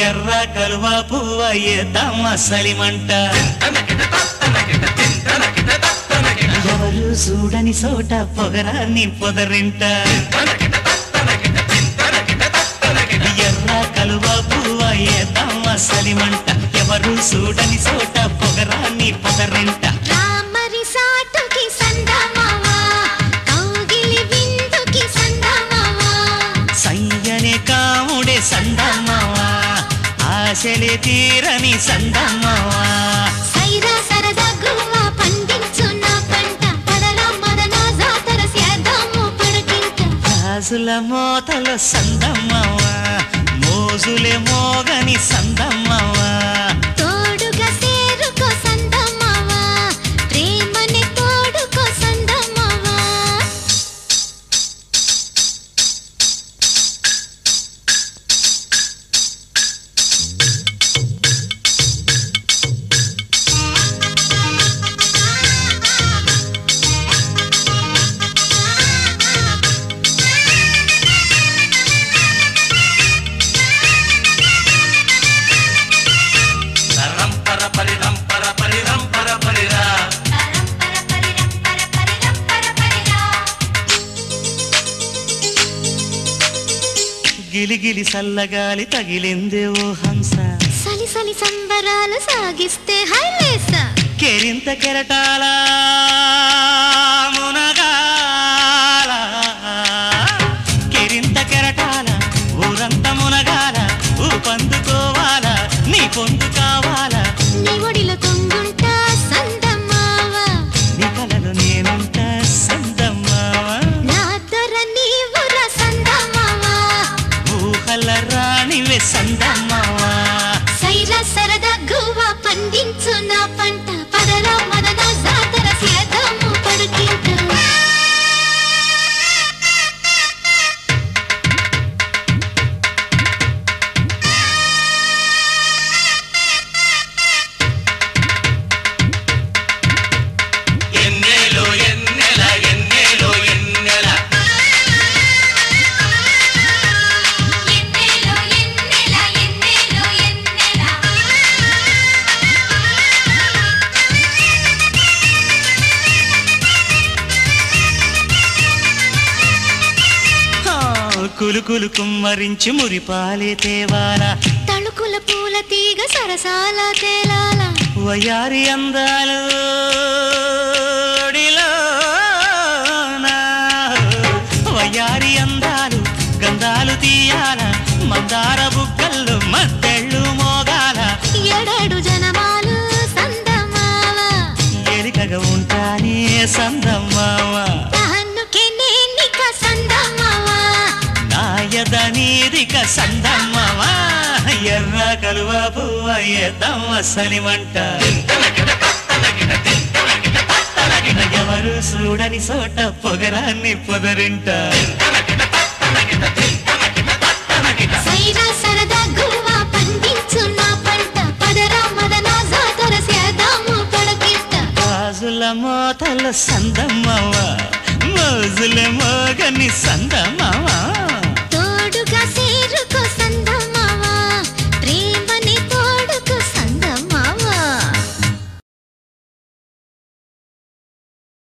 ఎర్ర కలువ పువ్వ ఏద్దామ సలిమంట ఎవరు చూడని చోట పొగరాన్ని పొదరింట ఎర్ర కలువ పువ్వ ఏద్దామ సలిమంట ఎవరు చూడని చోట పొగరాన్ని పొదరింట రామరి సాటుకి సందమావా కౌగిలి విందుకి సందమావా సయ్యనే కాముడే సందమ్మవా ఆశలే తీరని సందమ్మవా సైరా సరదా గువ్వ పండించున్న పంట పదల మదన జాతర సేద్దాము పడకింట రాజుల మోతలో సందమ్మవా మోజులే మోగని సందమ్మవా తోడుగా సేరుకో సందమావా ప్రేమని తోడుకో సందమావా రంపర పరిరంపర పరిరంపర పరిరా గిలిగిలి సల్లగాలి తగిలిందే ఓ హంస సలి సలి సంబరాలు సాగిస్తే హైలేస కెరింత కెరటాల మునగాల కెరింత కెరటాల ఊరంత మునగాల ఊపందుకోవాల నీ పొందు కావాలా నీ ఒడిలో తొంగుంటా సందమావా నీ కలలు నేనుంటా సందమ్మావా నా దొర నీవుర సందమావా ఊహల రాణివే సందమ్మావా సైరా సరదా గువ్వ పండించు నా పంట పదల మదన జాతర సేద్దాము పడుకింట ఎన్నేలో ఎన్నెల ఎన్నేలో ఎన్నెల ఎన్నెలో ఎన్నెల ఎన్నెలో ఎన్నెల ఆ, కులుకులు కుమ్మరించి మురిపాలే తేవాలా తళుకుల పూల తీగ సరసాల తేలాల వయారి అందాలు వయారి అందాలు గంధాలు తీయాల మందార బుగ్గల్లో మద్దెళ్ళు మోగాల ఏడేడు జనమాలు సందమావా ఎలికగా ఉంటానే సందమ్మావ తహన్నుకే నేనిక సందమావా నాయద నీదిక సందమ్మవ ఎర్ర కలువ పువ్వ ఎద్దమ్మ సలిమంట ఎవరు చూడని చోట పొగరాన్ని పొదరింట సైరా సరదా గువ్వ పండించు నా పంట పదరా మదన జాతర సేద్దాము పడకిట్ట గాజుల మోతల సందమ్మవ మోజుల మోగని సంద